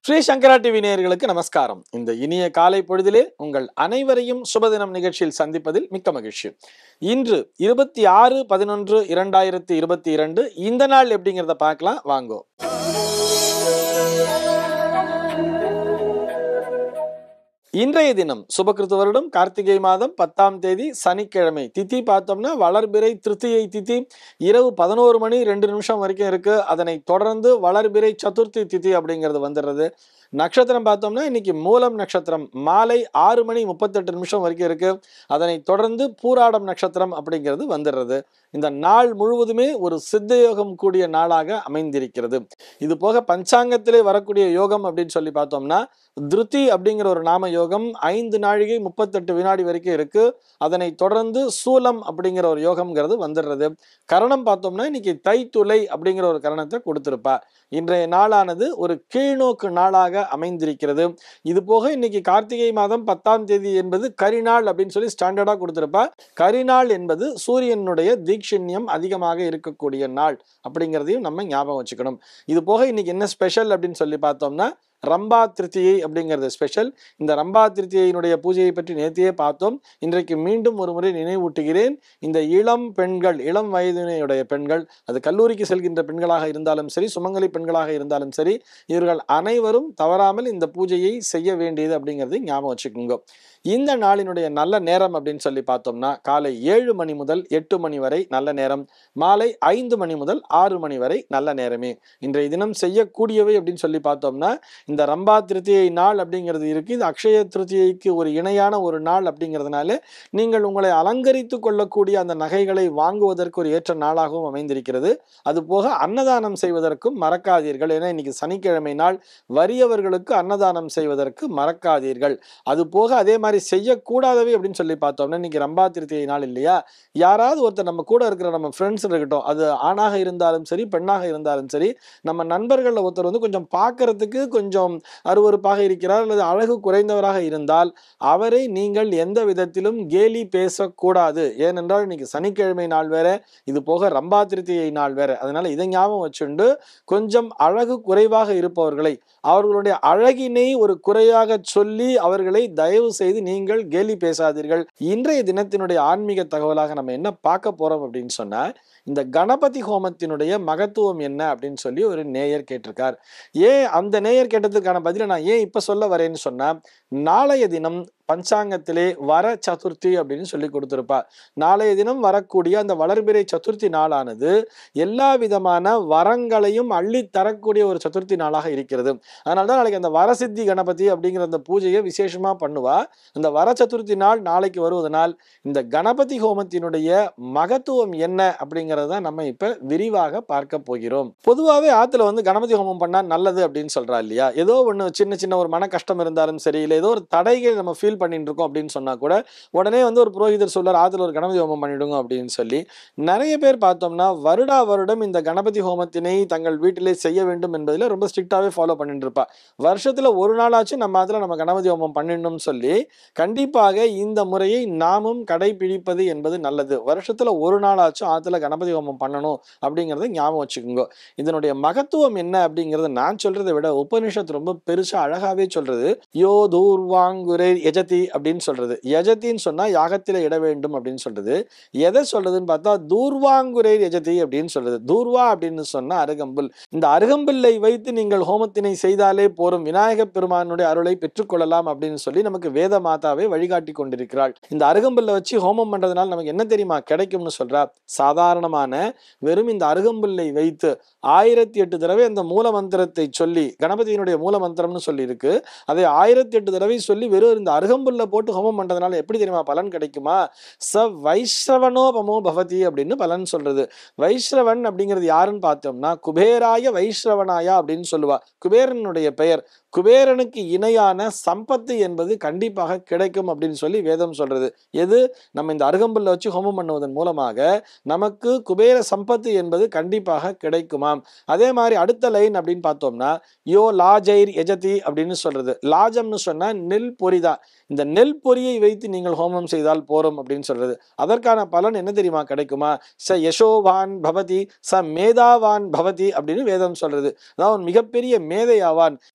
ஸ்ரீ சங்கரா TV நேயர்களுக்கு நமஸ்காரம் இந்த இனிய காலை பொழுதிலே உங்கள் அனைவரையும் சுபதினம் நிகழ்ச்சியில் சந்திப்பதில் மிக்க மகிழ்ச்சி இன்று இருபத்தி ஆறு பதினொன்று இரண்டாயிரத்தி இருபத்தி இரண்டு இந்த நாள் எப்படிங்கிறத பார்க்கலாம் வாங்கோ இன்றைய தினம் சுபகிருத்து வருடம் கார்த்திகை மாதம் பத்தாம் தேதி சனிக்கிழமை திதி பார்த்தோம்னா வளர்பிறை திருத்தியை திதி இரவு பதினோரு மணி ரெண்டு நிமிஷம் வரைக்கும் இருக்கு அதனை தொடர்ந்து வளர்பிறை சதுர்த்தி திதி அப்படிங்கிறது வந்துடுறது நட்சத்திரம் பார்த்தோம்னா இன்னைக்கு மூலம் நட்சத்திரம் மாலை ஆறு மணி முப்பத்தெட்டு நிமிஷம் வரைக்கும் இருக்கு அதனை தொடர்ந்து பூராடம் நட்சத்திரம் அப்படிங்கிறது வந்துடுறது இந்த நாள் முழுவதுமே ஒரு சித்த யோகம் கூடிய நாளாக அமைந்திருக்கிறது இது போக பஞ்சாங்கத்திலே வரக்கூடிய யோகம் அப்படின்னு சொல்லி பார்த்தோம்னா திருத்தி அப்படிங்கிற ஒரு நாம யோகம் ஐந்து நாழிகை முப்பத்தெட்டு வினாடி வரைக்கும் இருக்கு அதனை தொடர்ந்து சூலம் அப்படிங்கிற ஒரு யோகம்ங்கிறது வந்துடுறது கரணம் பார்த்தோம்னா இன்னைக்கு தைத்துளை அப்படிங்கிற ஒரு கரணத்தை கொடுத்திருப்பா இன்றைய நாளானது ஒரு கீழ்நோக்கு நாளாக அமைந்திருக்கிறது இது போக இன்னைக்கு கார்த்திகை மாதம் பத்தாம் தேதி என்பது கரிநாள் அப்படின்னு சொல்லி ஸ்டாண்டர்டா கொடுத்திருப்பா கரிநாள் என்பது சூரியனுடைய தீட்சண்யம் அதிகமாக இருக்கக்கூடிய நாள் அப்படிங்கிறதையும் நம்ம ஞாபகம் வச்சுக்கணும் இது போக இன்னைக்கு என்ன ஸ்பெஷல் அப்படின்னு சொல்லி பார்த்தோம்னா ரம்பா திருத்தியை அப்படிங்கிறது ஸ்பெஷல் இந்த ரம்பா திருத்தியினுடைய பூஜையை பற்றி நேத்தியே பார்த்தோம் இன்றைக்கு மீண்டும் ஒரு முறை நினைவூட்டுகிறேன் இந்த இளம் பெண்கள் இளம் வயதினையுடைய பெண்கள் அது கல்லூரிக்கு செல்கின்ற பெண்களாக இருந்தாலும் சரி சுமங்கலி பெண்களாக இருந்தாலும் சரி இவர்கள் அனைவரும் தவறாமல் இந்த பூஜையை செய்ய வேண்டியது அப்படிங்கிறது ஞாபகம் வச்சுக்கோங்க இந்த நாளினுடைய நல்ல நேரம் அப்படின்னு சொல்லி பார்த்தோம்னா காலை ஏழு மணி முதல் எட்டு மணி வரை நல்ல நேரம் மாலை ஐந்து மணி முதல் ஆறு மணி வரை நல்ல நேரமே இன்றைய தினம் செய்யக்கூடியவை அப்படின்னு சொல்லி பார்த்தோம்னா இந்த ரம்பா திருத்தியை நாள் அப்படிங்கிறது இருக்கு இது அக்ஷய திருத்தியைக்கு ஒரு இணையான ஒரு நாள் அப்படிங்கிறதுனால நீங்கள் உங்களை அலங்கரித்து கொள்ளக்கூடிய அந்த நகைகளை வாங்குவதற்கு ஒரு ஏற்ற நாளாகவும் அமைந்திருக்கிறது அது போக அன்னதானம் செய்வதற்கும் மறக்காதீர்கள் ஏன்னா இன்னைக்கு சனிக்கிழமை நாள் வறியவர்களுக்கு அன்னதானம் செய்வதற்கு மறக்காதீர்கள் அது போக அதே மாதிரி செய்யக்கூடாதவை அப்படின்னு சொல்லி பார்த்தோம்னா இன்னைக்கு ரம்பா திருத்தியை நாள் இல்லையா யாராவது ஒருத்தர் நம்ம கூட இருக்கிற நம்ம ஃப்ரெண்ட்ஸ் இருக்கட்டும் அது ஆணாக இருந்தாலும் சரி பெண்ணாக இருந்தாலும் சரி நம்ம நண்பர்களில் ஒருத்தர் வந்து கொஞ்சம் பார்க்கறதுக்கு கொஞ்சம் அருவருப்பாக இருக்கிறார் அல்லது அழகு குறைந்தவராக இருந்தால் அவரை நீங்கள் எந்த விதத்திலும் கேலி பேசக்கூடாது ஏனென்றால் இன்னைக்கு சனிக்கிழமை நாள் வேற இது போக ரம்பா திருத்தியை நாள் வேற அதனால இதை ஞாபகம் வச்சுண்டு கொஞ்சம் அழகு குறைவாக இருப்பவர்களை அவர்களுடைய அழகினை ஒரு குறையாக சொல்லி அவர்களை தயவு செய்து நீங்கள் கேலி பேசாதீர்கள் இன்றைய தினத்தினுடைய ஆன்மீக தகவலாக நம்ம என்ன பார்க்க போறோம் அப்படின்னு சொன்னா இந்த கணபதி ஹோமத்தினுடைய மகத்துவம் என்ன அப்படின்னு சொல்லி ஒரு நேயர் கேட்டிருக்கார் ஏன் அந்த நேயர் கேட்டதுக்கான பதிலை நான் ஏன் இப்ப சொல்ல வரேன்னு சொன்னா நாளைய தினம் பஞ்சாங்கத்திலே வர சதுர்த்தி அப்படின்னு சொல்லி கொடுத்திருப்பா நாளைய தினம் வரக்கூடிய அந்த வளர்பிறை சதுர்த்தி நாளானது எல்லா விதமான வரங்களையும் அள்ளி தரக்கூடிய ஒரு சதுர்த்தி நாளாக இருக்கிறது அதனால தான் நாளைக்கு அந்த வரசித்தி கணபதி அப்படிங்கிற அந்த பூஜையை விசேஷமா பண்ணுவா அந்த வர சதுர்த்தி நாள் நாளைக்கு வருவதனால் இந்த கணபதி ஹோமத்தினுடைய மகத்துவம் என்ன அப்படிங்கிறத தான் நம்ம இப்ப விரிவாக பார்க்க போகிறோம் பொதுவாகவே ஆத்துல வந்து கணபதி ஹோமம் பண்ணா நல்லது அப்படின்னு சொல்றா இல்லையா ஏதோ ஒண்ணு சின்ன சின்ன ஒரு மன கஷ்டம் இருந்தாலும் சரி இல்லை ஏதோ ஒரு தடைகள் நம்ம ஃபீல் பண்ணிட்டு இருக்கோம் அப்படின்னு சொன்னா கூட உடனே வந்து ஒரு புரோகிதர் சொல்றார் ஆத்துல ஒரு கணபதி ஹோமம் பண்ணிடுங்க அப்படின்னு சொல்லி நிறைய பேர் பார்த்தோம்னா வருடா வருடம் இந்த கணபதி ஹோமத்தினை தங்கள் வீட்டிலே செய்ய வேண்டும் என்பதில் ரொம்ப ஸ்ட்ரிக்டாவே ஃபாலோ பண்ணிட்டு இருப்பா வருஷத்துல ஒரு நாளாச்சும் நம்ம அதுல நம்ம கணபதி ஹோமம் பண்ணிடணும்னு சொல்லி கண்டிப்பாக இந்த முறையை நாமும் கடைபிடிப்பது என்பது நல்லது வருஷத்துல ஒரு நாளாச்சும் ஆத்துல கணபதி ஹோமம் பண்ணணும் அப்படிங்கறத ஞாபகம் வச்சுக்கோங்க இதனுடைய மகத்துவம் என்ன அப்படிங்கறத நான் சொல்றதை விட உபனிஷத் ரொம்ப பெருசா அழகாவே சொல்றது யோ தூர்வாங்குரை யஜதி அப்படின்னு சொல்றது யஜத்தின்னு சொன்னா யாகத்தில இட வேண்டும் அப்படின்னு சொல்றது எதை சொல்றதுன்னு பார்த்தா தூர்வாங்குரை யஜதி அப்படின்னு சொல்றது தூர்வா அப்படின்னு சொன்னா அருகம்புல் இந்த அருகம்புல்லை வைத்து நீங்கள் ஹோமத்தினை செய்தாலே போரும் விநாயக பெருமானுடைய அருளை பெற்றுக்கொள்ளலாம் அப்படின்னு சொல்லி நமக்கு வேத மாதாவே வழிகாட்டி கொண்டிருக்கிறாள் இந்த அருகம்புல்லை வச்சு ஹோமம் பண்றதுனால நமக்கு என்ன தெரியுமா கிடைக்கும்னு சொல்றா சாதாரணமான வெறும் இந்த அருகம்புல்லை வைத்து ஆயிரத்தி எட்டு தடவை அந்த மூல மந்திரத்தை சொல்லி கணபதியினுடைய மூல மந்திரம்னு சொல்லி இருக்கு அதை ஆயிரத்தி எட்டு தடவை சொல்லி வெறும் இந்த அருகம்புல்ல போட்டு ஹோமம் பண்றதுனால எப்படி தெரியுமா பலன் கிடைக்குமா ச வைஷ்ரவனோபமோ பவதி அப்படின்னு பலன் சொல்றது வைஷ்ரவன் அப்படிங்கிறது யாருன்னு பார்த்தோம்னா குபேராய வைஷ்ரவனாயா அப்படின்னு சொல்லுவா குபேரனுடைய பெயர் குபேரனுக்கு இணையான சம்பத்து என்பது கண்டிப்பாக கிடைக்கும் அப்படின்னு சொல்லி வேதம் சொல்றது எது நம்ம இந்த அருகம்புல்ல வச்சு ஹோமம் பண்ணுவதன் மூலமாக நமக்கு குபேர சம்பத்து என்பது கண்டிப்பாக கிடைக்குமாம் அதே மாதிரி அடுத்த லைன் அப்படின்னு பார்த்தோம்னா யோ லாஜைர் எஜதி அப்படின்னு சொல்றது லாஜம்னு சொன்னா நெல் பொரிதான் இந்த நெல் பொரியை வைத்து நீங்கள் ஹோமம் செய்தால் போறோம் அப்படின்னு சொல்றது அதற்கான பலன் என்ன தெரியுமா கிடைக்குமா ச யசோவான் பவதி ச மேதாவான் பவதி அப்படின்னு வேதம் சொல்றது அதாவது அவன் மிகப்பெரிய மேதையாவான் அதன்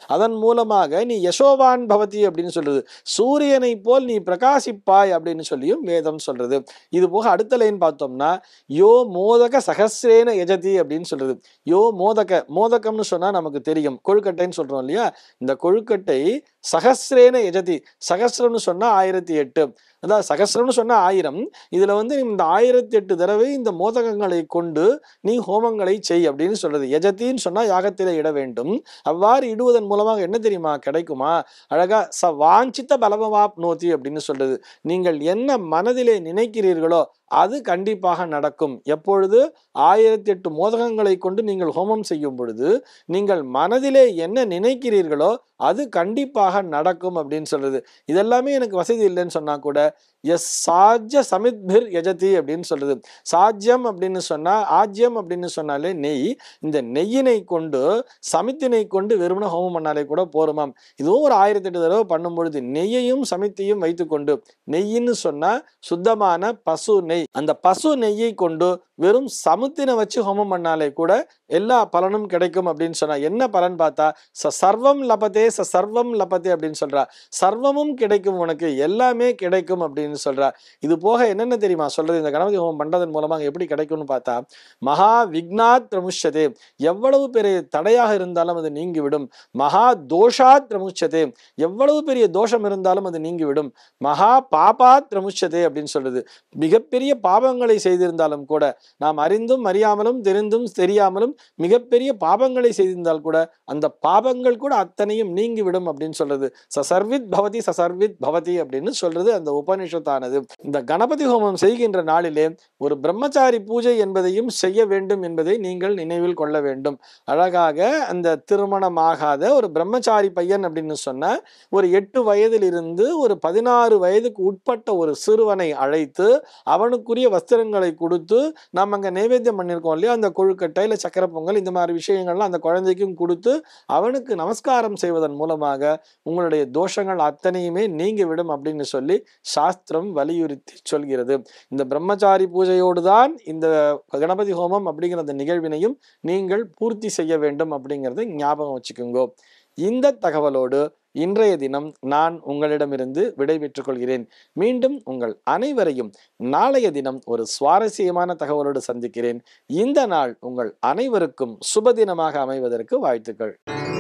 மூலமாக நீ யசோவான் பவதி அப்படின்னு சொல்றது சூரியனை போல் நீ பிரகாசிப்பாய் அப்படின்னு சொல்லியும் வேதம் சொல்றது இது போக அடுத்த லைன் பார்த்தோம்னா யோ மோதக சகசிரேன யஜதி அப்படின்னு சொல்றது யோ மோதக மோதகம்னு சொன்னா நமக்கு தெரியும் கொழுக்கட்டைன்னு சொல்றோம் இல்லையா இந்த கொழுக்கட்டை சகசிரேன யஜதி சகசிரம்னு சொன்னா ஆயிரத்தி எட்டு அதாவது சகசிரம்னு சொன்னா ஆயிரம் இதுல வந்து இந்த ஆயிரத்தி எட்டு தடவை இந்த மோதகங்களை கொண்டு நீ ஹோமங்களை செய் அப்படின்னு சொல்றது யஜத்தின்னு சொன்னா யாகத்திலே இட வேண்டும் அவ்வாறு இடுவதன் மூலமாக என்ன தெரியுமா கிடைக்குமா அழகா ச வாஞ்சித்த பலமவாப் நோத்தி அப்படின்னு சொல்றது நீங்கள் என்ன மனதிலே நினைக்கிறீர்களோ அது கண்டிப்பாக நடக்கும் எப்பொழுது ஆயிரத்தி எட்டு மோதகங்களை கொண்டு நீங்கள் ஹோமம் செய்யும் பொழுது நீங்கள் மனதிலே என்ன நினைக்கிறீர்களோ அது கண்டிப்பாக நடக்கும் அப்படின்னு சொல்றது இதெல்லாமே எனக்கு வசதி இல்லைன்னு சொன்னா கூட எஸ் சாஜ்ய சமித்பிர் யஜதி அப்படின்னு சொல்றது சாஜ்யம் அப்படின்னு சொன்னா ஆஜ்யம் அப்படின்னு சொன்னாலே நெய் இந்த நெய்யினை கொண்டு சமித்தினை கொண்டு வெறுமன ஹோமம் பண்ணாலே கூட போருமாம் இதுவும் ஒரு ஆயிரத்தி எட்டு தடவை பண்ணும் பொழுது நெய்யையும் சமித்தையும் வைத்துக்கொண்டு நெய்யின்னு சொன்னா சுத்தமான பசு நெய் அந்த பசு நெய்யை கொண்டு வெறும் சமுத்தினை வச்சு ஹோமம் பண்ணாலே கூட எல்லா பலனும் கிடைக்கும் அப்படின்னு சொன்னா என்ன பலன் பார்த்தா ச சர்வம் லபத்தே ச சர்வம் லபத்தே அப்படின்னு சொல்றா சர்வமும் கிடைக்கும் உனக்கு எல்லாமே கிடைக்கும் அப்படின்னு சொல்றா இது போக என்னென்ன தெரியுமா சொல்றது இந்த கணபதி ஹோமம் பண்றதன் மூலமாக எப்படி கிடைக்கும்னு பார்த்தா மகா விக்னாத் பிரமுஷதே எவ்வளவு பெரிய தடையாக இருந்தாலும் அது நீங்கிவிடும் மகா தோஷாத் பிரமுச்சதே எவ்வளவு பெரிய தோஷம் இருந்தாலும் அது நீங்கிவிடும் மகா பாபாத் பிரமுச்சதே அப்படின்னு சொல்றது மிகப்பெரிய பாவங்களை செய்திருந்தாலும் கூட நாம் அறிந்தும் அறியாமலும் தெரிந்தும் தெரியாமலும் மிகப்பெரிய பாவங்களை செய்திருந்தால் கூட அந்த பாவங்கள் கூட அத்தனையும் நீங்கிவிடும் அப்படின்னு சொல்றது சசர்வித் பவதி சசர்வித் பவதி அப்படின்னு சொல்றது அந்த உபனிஷத்தானது இந்த கணபதி ஹோமம் செய்கின்ற நாளிலே ஒரு பிரம்மச்சாரி பூஜை என்பதையும் செய்ய வேண்டும் என்பதை நீங்கள் நினைவில் கொள்ள வேண்டும் அழகாக அந்த திருமணமாகாத ஒரு பிரம்மச்சாரி பையன் அப்படின்னு சொன்ன ஒரு எட்டு வயதிலிருந்து ஒரு பதினாறு வயதுக்கு உட்பட்ட ஒரு சிறுவனை அழைத்து அவனுக்குரிய வஸ்திரங்களை கொடுத்து நம்ம அங்கே நைவேத்தியம் பண்ணியிருக்கோம் இல்லையா அந்த கொழுக்கட்டை இல்லை சக்கரை பொங்கல் இந்த மாதிரி விஷயங்கள்லாம் அந்த குழந்தைக்கும் கொடுத்து அவனுக்கு நமஸ்காரம் செய்வதன் மூலமாக உங்களுடைய தோஷங்கள் அத்தனையுமே நீங்கிவிடும் அப்படின்னு சொல்லி சாஸ்திரம் வலியுறுத்தி சொல்கிறது இந்த பிரம்மச்சாரி பூஜையோடு தான் இந்த கணபதி ஹோமம் அப்படிங்கிற அந்த நிகழ்வினையும் நீங்கள் பூர்த்தி செய்ய வேண்டும் அப்படிங்கிறத ஞாபகம் வச்சுக்கோங்க இந்த தகவலோடு இன்றைய தினம் நான் உங்களிடமிருந்து விடைபெற்றுக் கொள்கிறேன் மீண்டும் உங்கள் அனைவரையும் நாளைய தினம் ஒரு சுவாரஸ்யமான தகவலோடு சந்திக்கிறேன் இந்த நாள் உங்கள் அனைவருக்கும் சுபதினமாக அமைவதற்கு வாழ்த்துக்கள்